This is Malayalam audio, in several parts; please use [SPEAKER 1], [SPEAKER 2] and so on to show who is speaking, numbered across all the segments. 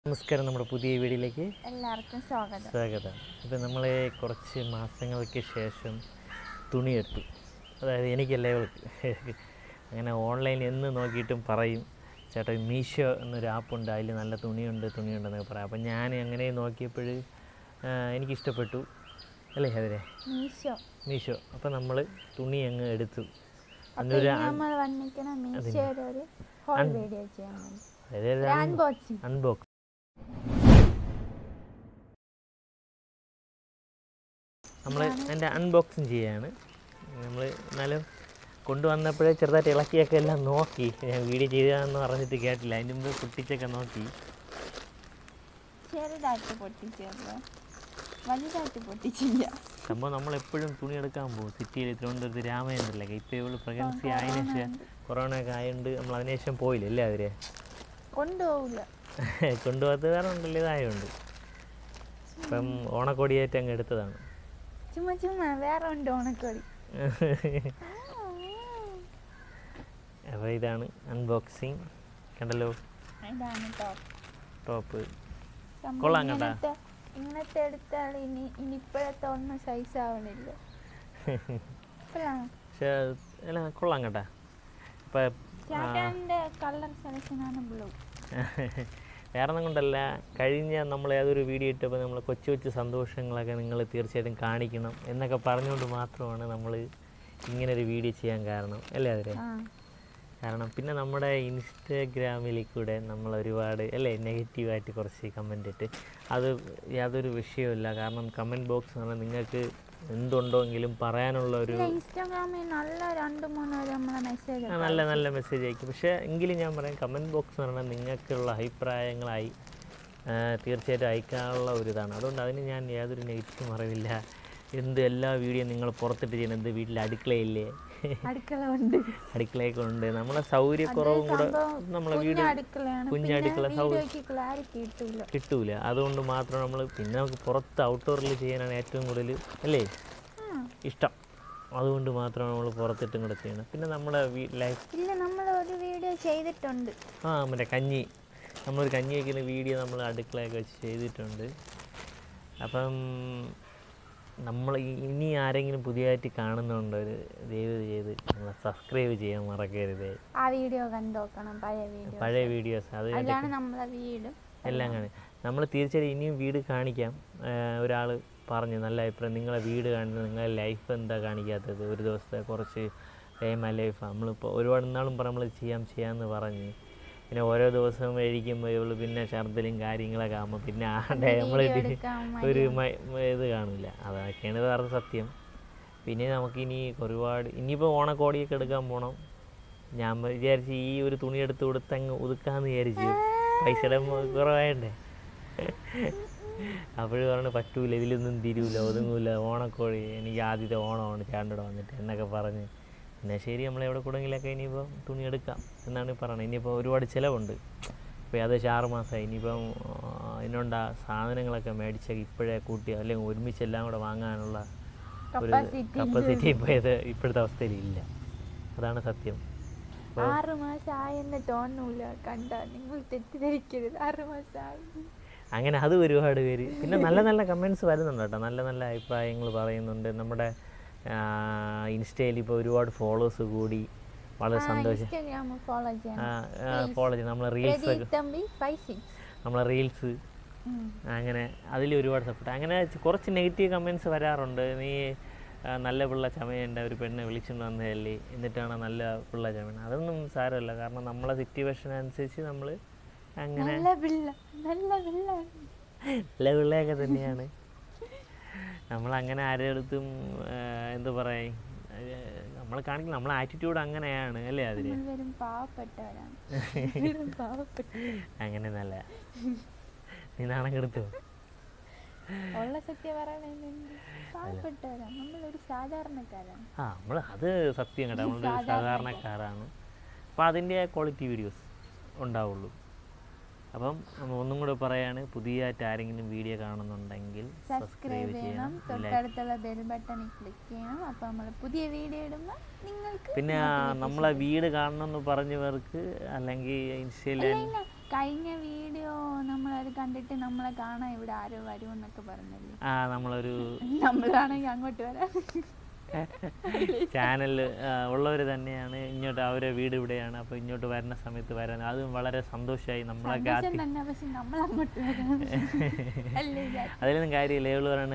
[SPEAKER 1] നമസ്കാരം നമ്മുടെ പുതിയ വീഡിയോയിലേക്ക്
[SPEAKER 2] എല്ലാവർക്കും സ്വാഗതം
[SPEAKER 1] സ്വാഗതം ഇപ്പം നമ്മൾ കുറച്ച് മാസങ്ങൾക്ക് ശേഷം തുണിയെടുത്തു അതായത് എനിക്കല്ല ഇവൾക്ക് അങ്ങനെ ഓൺലൈനിൽ എന്ന് നോക്കിയിട്ടും പറയും ചേട്ടാ മീഷോ എന്നൊരു ആപ്പുണ്ട് അതിൽ നല്ല തുണിയുണ്ട് തുണിയുണ്ടെന്നൊക്കെ പറയാം അപ്പം ഞാൻ അങ്ങനെ നോക്കിയപ്പോൾ എനിക്കിഷ്ടപ്പെട്ടു അല്ലേ അതിരെ
[SPEAKER 2] മീശോ
[SPEAKER 1] മീഷോ അപ്പം നമ്മൾ തുണി അങ്ങ് എടുത്തു
[SPEAKER 2] അപ്പൊ
[SPEAKER 1] അന്നൊരു
[SPEAKER 2] ഇന്ന് നമ്മൾ വന്നിക്കണ മീശോയുടെ ഒരു ഹോൾ വീഡിയോ ചെയ്യാൻ വേണ്ടി
[SPEAKER 1] അതായത്
[SPEAKER 2] അൺബോക്സിങ്
[SPEAKER 1] അൺബോക്സ് നമ്മൾ അതിൻ്റെ അൺബോക്സിങ് ചെയ്യാണ് നമ്മൾ എന്നാലും കൊണ്ടുവന്നപ്പോഴേ ചെറുതായിട്ട് ഇളക്കിയൊക്കെ എല്ലാം നോക്കി ഞാൻ വീഡിയോ ചെയ്താന്ന് പറഞ്ഞിട്ട് കേട്ടില്ല അതിന് മുമ്പ് കുട്ടിച്ചൊക്കെ നോക്കി
[SPEAKER 2] ചെറുതായിട്ട് പൊട്ടിച്ചല്ലോ വലുതായിട്ട് പൊട്ടിച്ചില്ല
[SPEAKER 1] സംഭവം നമ്മൾ എപ്പോഴും തുണി എടുക്കാൻ പോകും സിറ്റിയിൽ തിരുവനന്തപുരത്ത് രാമചന്ദ്രനിലൊക്കെ ഇപ്പോൾ ഇവള് പ്രഗ്നൻസി ആയതിനു ശേഷം കൊറോണ ഒക്കെ ആയതുകൊണ്ട് നമ്മൾ അതിനുശേഷം പോയില്ല അല്ലേ അവരെ
[SPEAKER 2] കൊണ്ടുപോകില്ല
[SPEAKER 1] കൊണ്ടുപോകാത്ത കാരണം ഉണ്ടല്ലോ ഇതായതുകൊണ്ട് ഇപ്പം ഓണക്കോടിയായിട്ട് അങ്ങ് എടുത്തതാണ്
[SPEAKER 2] ചുമ്മാ ചുമ്മാ വേറെ ഉണ്ട് ഉണക്കോടി
[SPEAKER 1] അപ്പോൾ ഇതാണ് അൺബോക്സിങ് കണ്ടല്ലോ
[SPEAKER 2] ഇതാണ് ടോപ്പ്
[SPEAKER 1] ടോപ്പ്
[SPEAKER 2] സംഭവം
[SPEAKER 1] കൊള്ളാം കേട്ടാ.
[SPEAKER 2] ഇങ്ങനത്തെ ഇങ്ങനത്തെ എടുത്താൽ ഇനി ഇനി ഇപ്പോഴത്തെ ഒന്നും സൈസ് ആവണില്ല ഇപ്പോഴാണ്
[SPEAKER 1] പക്ഷേ അല്ല കൊള്ളാം കേട്ടാ അപ്പം
[SPEAKER 2] ചേട്ടൻ്റെ കളർ സെലക്ഷനാണ് ബ്ലൂ
[SPEAKER 1] വേറെ ഒന്നും കൊണ്ടല്ല കഴിഞ്ഞ നമ്മൾ ഏതൊരു വീഡിയോ ഇട്ടപ്പോൾ നമ്മൾ കൊച്ചു കൊച്ചു സന്തോഷങ്ങളൊക്കെ നിങ്ങൾ തീർച്ചയായിട്ടും കാണിക്കണം എന്നൊക്കെ പറഞ്ഞുകൊണ്ട് മാത്രമാണ് നമ്മൾ ഇങ്ങനെ ഒരു വീഡിയോ ചെയ്യാൻ കാരണം അല്ലേ അതിരെ
[SPEAKER 2] ആ
[SPEAKER 1] കാരണം പിന്നെ നമ്മുടെ ഇൻസ്റ്റാഗ്രാമിൽ കൂടെ നമ്മൾ ഒരുപാട് അല്ലേ നെഗറ്റീവായിട്ട് കുറച്ച് കമൻ്റ് ഇട്ട് അത് യാതൊരു വിഷയമില്ല കാരണം കമൻറ്റ് ബോക്സ് എന്ന് പറഞ്ഞാൽ നിങ്ങൾക്ക് എന്തുണ്ടോയെങ്കിലും പറയാനുള്ള ഒരു
[SPEAKER 2] ഇല്ല, ഇൻസ്റ്റാഗ്രാമിൽ നല്ല രണ്ട് മൂന്ന് പേര് നമ്മളെ മെസ്സേജ്
[SPEAKER 1] ആ, നല്ല നല്ല മെസ്സേജ് അയക്കും പക്ഷേ എങ്കിലും ഞാൻ പറയാം കമൻറ്റ് ബോക്സ് എന്ന് പറഞ്ഞാൽ നിങ്ങൾക്കുള്ള അഭിപ്രായങ്ങളായി ആ, തീർച്ചയായിട്ടും അയക്കാനുള്ള ഒരു ഇതാണ് അതുകൊണ്ട് അതിന് ഞാൻ യാതൊരു നെഗറ്റീവും അറിവില്ല എന്ത് എല്ലാ വീഡിയോ നിങ്ങൾ പുറത്തിട്ട് ചെയ്യണം എന്ത് വീട്ടിൽ അടുക്കളയില്ലേ
[SPEAKER 2] അടുക്കള ഉണ്ട്
[SPEAKER 1] അടുക്കളയൊക്കെ ഉണ്ട് നമ്മളെ സൗകര്യക്കുറവും കൂടെ നമ്മളെ
[SPEAKER 2] കുഞ്ഞ
[SPEAKER 1] വീട്
[SPEAKER 2] അടുക്കളയാണ്
[SPEAKER 1] കുഞ്ഞ
[SPEAKER 2] പിന്നെ
[SPEAKER 1] അടുക്കള സൗകര്യം
[SPEAKER 2] വീഡിയോയ്ക്ക് ക്ലാരിറ്റി കിട്ടൂല
[SPEAKER 1] കിട്ടൂല അതുകൊണ്ട് മാത്രം നമ്മൾ പിന്നെ നമുക്ക് പുറത്ത് ഔട്ട്ഡോറിൽ ചെയ്യാനാണ് ഏറ്റവും കൂടുതൽ അല്ലേ
[SPEAKER 2] ആ.
[SPEAKER 1] ഇഷ്ടം അതുകൊണ്ട് മാത്രം നമ്മൾ പുറത്തിട്ടും കൂടെ ചെയ്യണം പിന്നെ നമ്മുടെ വീ ലൈഫ്
[SPEAKER 2] ഇല്ല നമ്മൾ ഒരു വീഡിയോ ചെയ്തിട്ടുണ്ട്
[SPEAKER 1] ആ മറ്റേ കഞ്ഞി നമ്മളൊരു കഞ്ഞി വയ്ക്കുന്ന വീഡിയോ നമ്മൾ അടുക്കളയൊക്കെ വെച്ച് ചെയ്തിട്ടുണ്ട് അപ്പം നമ്മൾ ഈ- ഇനി ആരെങ്കിലും പുതിയതായിട്ട് കാണുന്നുണ്ടോ ഒരു ദയവ് ചെയ്ത് നമ്മളെ സബ്സ്ക്രൈബ് ചെയ്യാൻ മറക്കരുത്
[SPEAKER 2] ആ വീഡിയോ കണ്ടോക്കണം പഴയ വീഡിയോ
[SPEAKER 1] പഴയ വീഡിയോസ് അത്
[SPEAKER 2] അതിലാണ് നമ്മളെ വീടും
[SPEAKER 1] എല്ലാം കാണും നമ്മൾ തീർച്ചയായും ഇനിയും വീട് കാണിക്കാം ഒരാൾ പറഞ്ഞു നല്ല അഭിപ്രായം നിങ്ങളെ വീട് കാണുന്നത് നിങ്ങളെ ലൈഫ് എന്താ കാണിക്കാത്തത് ഒരു ദിവസത്തെ കുറച്ച് ഡേ മൈ ലൈഫ് നമ്മളിപ്പോൾ ഒരുപാട് നാളും പറ നമ്മൾ ചെയ്യാം ചെയ്യാമെന്ന് പറഞ്ഞ് പിന്നെ ഓരോ ദിവസവും കഴിക്കുമ്പോൾ ഇവള് പിന്നെ ഛർദ്ദലും കാര്യങ്ങളൊക്കെ ആകുമ്പോൾ പിന്നെ ആ ഡേ നമ്മൾ
[SPEAKER 2] എടുക്കാൻ
[SPEAKER 1] ഒരു മ- മ- ഇത് കാണില്ല അതൊക്കെയാണ് വേറെ സത്യം പിന്നെ നമുക്കിനി ഒരുപാട് ഇനിയിപ്പോൾ ഓണക്കോടിയൊക്കെ എടുക്കാൻ പോകണം ഞാൻ വിചാരിച്ച് ഈ ഒരു തുണി എടുത്ത് കൊടുത്ത് അങ്ങ് ഒതുക്കാന്ന് വിചാരിച്ചു പൈസയുടെ മ- കുറവായണ്ടേ അപ്പോഴും പറഞ്ഞു പറ്റൂല ഇതിലൊന്നും തിരൂല ഒതുങ്ങൂല ഓണക്കോഴി എനിക്ക് ആദ്യത്തെ ഓണമാണ് ചാണ്ടടെ വന്നിട്ട് എന്നൊക്കെ പറഞ്ഞ് പിന്നെ ശരി നമ്മൾ എവിടെ കൂടെങ്കിലൊക്കെ ഇനിയിപ്പോൾ തുണി എടുക്കാം എന്നാണ് പറയുന്നത് ഇനിയിപ്പോൾ ഒരുപാട് ചിലവുണ്ട് ഇപ്പോൾ ഏകദേശം ആറ് മാസമായി ഇനിയിപ്പം അതിനുണ്ട സാധനങ്ങളൊക്കെ മേടിച്ചൊക്കെ ഇപ്പോഴേ കൂട്ടി അല്ലെങ്കിൽ ഒരുമിച്ച് എല്ലാം കൂടെ വാങ്ങാനുള്ള ഒരു
[SPEAKER 2] Capacity
[SPEAKER 1] കപ്പാസിറ്റി ഇപ്പോഴത്തെ ഇപ്പോഴത്തെ അവസ്ഥയിൽ ഇല്ല അതാണ് സത്യം
[SPEAKER 2] ആറ് മാസം ആയെന്ന് തോന്നൂല കണ്ട നിങ്ങൾ തെറ്റിദ്ധരിക്കരുത് ആറ് മാസം ആയി
[SPEAKER 1] അങ്ങനെ അത് ഒരുപാട് പേര് പിന്നെ നല്ല നല്ല കമൻറ്റ്സ് വരുന്നുണ്ട് കേട്ടോ നല്ല നല്ല അഭിപ്രായങ്ങൾ പറയുന്നുണ്ട് നമ്മുടെ ഇൻസ്റ്റയിൽ ഇപ്പോൾ ഒരുപാട് ഫോളോവേഴ്സ് കൂടി വളരെ സന്തോഷം
[SPEAKER 2] ഇൻസ്റ്റാഗ്രാം ഫോളോ ചെയ്യണം
[SPEAKER 1] ഫോളോ ചെയ്ത് നമ്മളെ റീൽസ് ഒക്കെ
[SPEAKER 2] പ്രദീപ് തമ്പി ഫൈവ് സിക്സ്
[SPEAKER 1] നമ്മളെ റീൽസ് അങ്ങനെ അതിൽ ഒരുപാട് സപ്പോർട്ട് അങ്ങനെ ച- കുറച്ച് നെഗറ്റീവ് കമൻറ്റ്സ് വരാറുണ്ട് നീ ആ, നല്ല പിള്ള ചമയുണ്ട് ഒരു പെണ്ണ് വിളിച്ചുകൊണ്ട് വന്നതല്ലേ എന്നിട്ടാണ് നല്ല പിള്ള ചമയണം അതൊന്നും സാരമല്ല കാരണം നമ്മളെ സിറ്റുവേഷൻ അനുസരിച്ച് നമ്മൾ അങ്ങനെ
[SPEAKER 2] നല്ല പിള്ള നല്ല പിള്ള
[SPEAKER 1] നല്ല പിള്ളയൊക്കെ തന്നെയാണ് നമ്മൾ അങ്ങനെ ആരുടെ അടുത്തും ആ, എന്ത് പറയും നമ്മൾ കാണിക്കുന്ന നമ്മളെ ആറ്റിറ്റ്യൂഡ് അങ്ങനെയാണ് അല്ലേ അതിന്
[SPEAKER 2] നമ്മൾ വെറും പാവപ്പെട്ടവരാണ് വെറും പാവപ്പെട്ട
[SPEAKER 1] അങ്ങനെ നല്ല നീ നാണം കെടുത്തു
[SPEAKER 2] ഉള്ള സത്യം പറയണെന്നുണ്ട് പാവപ്പെട്ടവരാണ് നമ്മളൊരു സാധാരണക്കാരാണ്
[SPEAKER 1] ആ നമ്മൾ അത് സത്യം കേട്ടോ നമ്മളൊരു സാധാരണക്കാരാണ് അപ്പോൾ അതിൻ്റെ ക്വാളിറ്റി വീഡിയോസ് ഉണ്ടാവുള്ളൂ അപ്പം നമ്മ ഒന്നും കൂടെ പറയാണ് പുതിയതായിട്ട് ആരെങ്കിലും വീഡിയോ കാണുന്നുണ്ടെങ്കിൽ
[SPEAKER 2] സബ്സ്ക്രൈബ് ചെയ്യണം തൊട്ടടുത്തുള്ള ബെൽ ബട്ടണിൽ ക്ലിക്ക് ചെയ്യണം അപ്പോൾ നമ്മൾ പുതിയ വീഡിയോ ഇടുമ്പോൾ നിങ്ങൾക്ക്
[SPEAKER 1] പിന്നെ ആ, നമ്മളെ വീട് കാണണമെന്ന് പറഞ്ഞവർക്ക് അല്ലെങ്കിൽ ഇൻസ്റ്റയിൽ
[SPEAKER 2] ഇല്ല, ഇല്ല. കഴിഞ്ഞ വീഡിയോ നമ്മളത് കണ്ടിട്ട് നമ്മളെ കാണാൻ ഇവിടെ ആരോ വരുമെന്നൊക്കെ പറഞ്ഞല്ലേ
[SPEAKER 1] ആ നമ്മളൊരു
[SPEAKER 2] നമ്മളാണെങ്കിൽ അങ്ങോട്ട് വരാം
[SPEAKER 1] ചാനലിൽ ഉള്ളവർ തന്നെയാണ് ഇങ്ങോട്ട് അവരെ വീട് ഇവിടെയാണ് അപ്പോൾ ഇങ്ങോട്ട് വരുന്ന സമയത്ത് വരാൻ അതും വളരെ സന്തോഷമായി നമ്മളൊക്കെ
[SPEAKER 2] സന്തോഷം
[SPEAKER 1] ആദ്യം
[SPEAKER 2] തന്നെ പക്ഷെ നമ്മൾ അങ്ങോട്ട് വരാം അല്ലേ വിചാരിച്ചു.
[SPEAKER 1] അതിലൊന്നും കാര്യമില്ല എവള്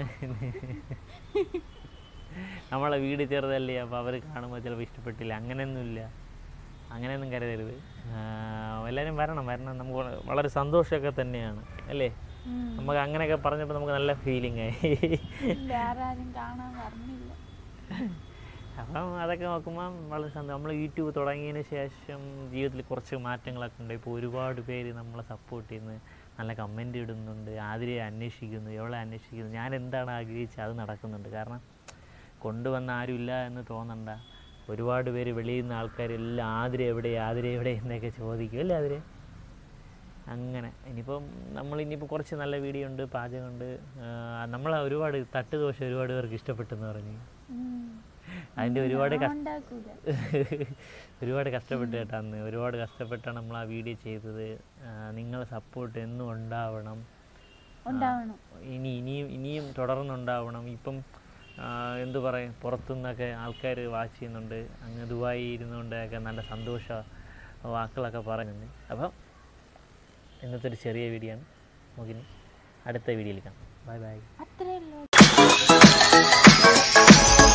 [SPEAKER 1] നമ്മളെ വീട് ചെറുതല്ലേ അപ്പോൾ അവർ കാണുമ്പോൾ ചിലപ്പോൾ ഇഷ്ടപ്പെട്ടില്ല അങ്ങനെയൊന്നുമില്ല അങ്ങനെയൊന്നും കരുതരുത് ആ, എല്ലാവരും വരണം വരണം നമുക്ക് വള- വളരെ സന്തോഷമൊക്കെ തന്നെയാണ് അല്ലേ
[SPEAKER 2] ഉം.
[SPEAKER 1] നമുക്ക് അങ്ങനെയൊക്കെ പറഞ്ഞപ്പോൾ നമുക്ക് നല്ല ഫീലിംഗ് ആയി
[SPEAKER 2] വേറെ ആരും കാണാൻ പറഞ്ഞില്ല
[SPEAKER 1] അപ്പം അതൊക്കെ നോക്കുമ്പോൾ വളരെ സന്തോഷം നമ്മൾ യൂട്യൂബ് തുടങ്ങിയതിന് ശേഷം ജീവിതത്തിൽ കുറച്ച് മാറ്റങ്ങളൊക്കെ ഉണ്ട് ഇപ്പോൾ ഒരുപാട് പേര് നമ്മളെ സപ്പോർട്ട് ചെയ്യുന്നു നല്ല കമൻ്റ് ഇടുന്നുണ്ട് ആതിരയെ അന്വേഷിക്കുന്നു എവളെ അന്വേഷിക്കുന്നു ഞാൻ എന്താണ് ആഗ്രഹിച്ചത് അത് നടക്കുന്നുണ്ട് കാരണം കൊണ്ടുവന്ന ആരുമില്ല എന്ന് തോന്നണ്ട ഒരുപാട് പേര് വെളിയിൽ നിന്ന് ആൾക്കാരെല്ലാം ആതിര എവിടെ ആതിര എവിടെ എന്നൊക്കെ ചോദിക്കും അല്ലേ ആതിര അങ്ങനെ ഇനിയിപ്പം നമ്മൾ ഇനിയിപ്പോൾ കുറച്ച് നല്ല വീഡിയോ ഉണ്ട് പാചകമുണ്ട് നമ്മൾ ഒരുപാട് തട്ട് ദോശ ഒരുപാട് പേർക്ക് ഇഷ്ടപ്പെട്ടെന്ന് പറഞ്ഞു
[SPEAKER 2] ഉം.
[SPEAKER 1] അതിൻ്റെ ഒരുപാട്
[SPEAKER 2] ഞാൻ
[SPEAKER 1] കഷ്ട
[SPEAKER 2] ഉണ്ടാക്കൂല
[SPEAKER 1] ഒരുപാട് കഷ്ടപ്പെട്ട് കേട്ടോ അന്ന് ഒരുപാട് കഷ്ടപ്പെട്ടാണ് നമ്മൾ ആ വീഡിയോ ചെയ്തത് നിങ്ങളെ സപ്പോർട്ട് എന്നും ഉണ്ടാവണം
[SPEAKER 2] ഉണ്ടാവണം
[SPEAKER 1] ഇനി ഇനിയും ഇനിയും തുടർന്നുണ്ടാവണം ഇപ്പം ആ, എന്തു പറയും പുറത്തുനിന്നൊക്കെ ആൾക്കാർ വാച്ച് ചെയ്യുന്നുണ്ട് അങ്ങ് ദുബായി ഇരുന്നുകൊണ്ടൊക്കെ നല്ല സന്തോഷ വാക്കുകളൊക്കെ പറയുന്നുണ്ട് അപ്പം ഇന്നത്തെ ഒരു ചെറിയ വീഡിയോ ആണ് നമുക്കിനി അടുത്ത വീഡിയോയിൽ കാണാം ബൈ ബൈ
[SPEAKER 2] അത്രയല്ലോ